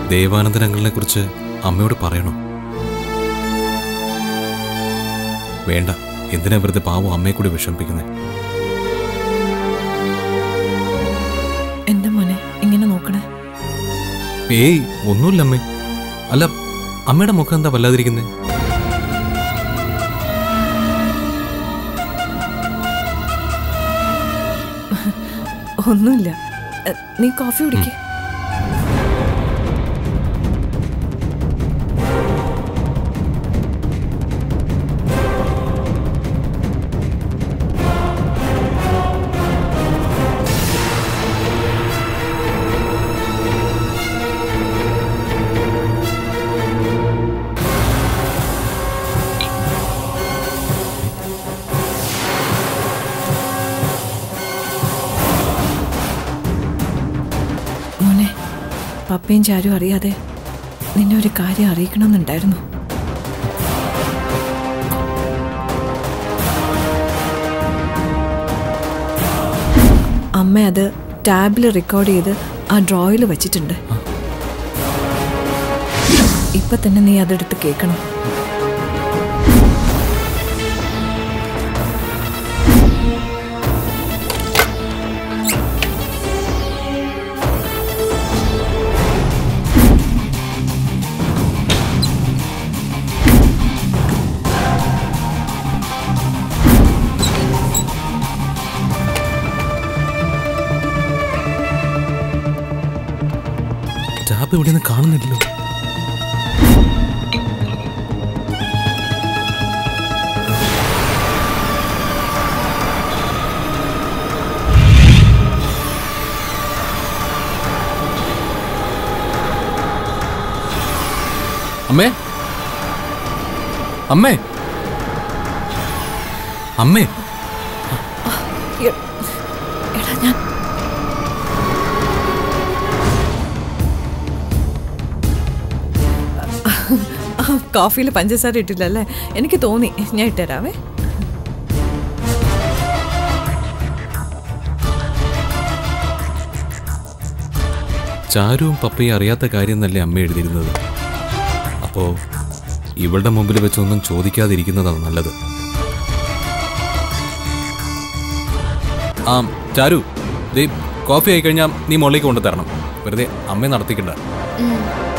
ദേവാനന്ദനങ്ങളെ കുറിച്ച് അമ്മയോട് പറയണോ വേണ്ട എന്തിനാ വെറുതെ പാവം അമ്മയെ കൂടി വിഷമിപ്പിക്കുന്നത് എന്താ മോനെ ഇങ്ങനെ നോക്കണേ ഏയ് ഒന്നുമില്ല അമ്മേ അല്ല അമ്മയുടെ മുഖം എന്താ വല്ലാതിരിക്കുന്നത് ഒന്നുമില്ല എ, നീ കോഫി കുടിക്കേ മോനെ പപ്പയും ചാരും അറിയാതെ നിന്നെ ഒരു കാര്യം അറിയിക്കണമെന്നുണ്ടായിരുന്നു അമ്മ അത് ടാബിൽ റെക്കോർഡ് ചെയ്ത് ആ ഡ്രോയിൽ വെച്ചിട്ടുണ്ട് ഇപ്പൊ തന്നെ നീ അതെടുത്ത് കേൾക്കണം ടാബ് ഇവിടെ നിന്ന് കാണുന്നില്ലല്ലോ അമ്മേ അമ്മേ അമ്മേ എ- എടാ ഞാൻ കോഫിയിൽ പഞ്ചസാര ഇട്ടില്ല അല്ലേ എനിക്ക് തോന്നി ഞാൻ ഇട്ടുതരാവേ ചാരുവും പപ്പയും അറിയാത്ത കാര്യം എന്നല്ലേ അമ്മ എഴുതിയിരുന്നത് അപ്പോ ഇവളുടെ മുമ്പിൽ വെച്ചൊന്നും ചോദിക്കാതിരിക്കുന്നതാണ് നല്ലത് ആ ചാരു ദേ കോഫി ആയി കഴിഞ്ഞാൽ നീ മുകളിലേക്ക് കൊണ്ടു തരണം വെറുതെ അമ്മയെ നടത്തിക്കണ്ട ഉം.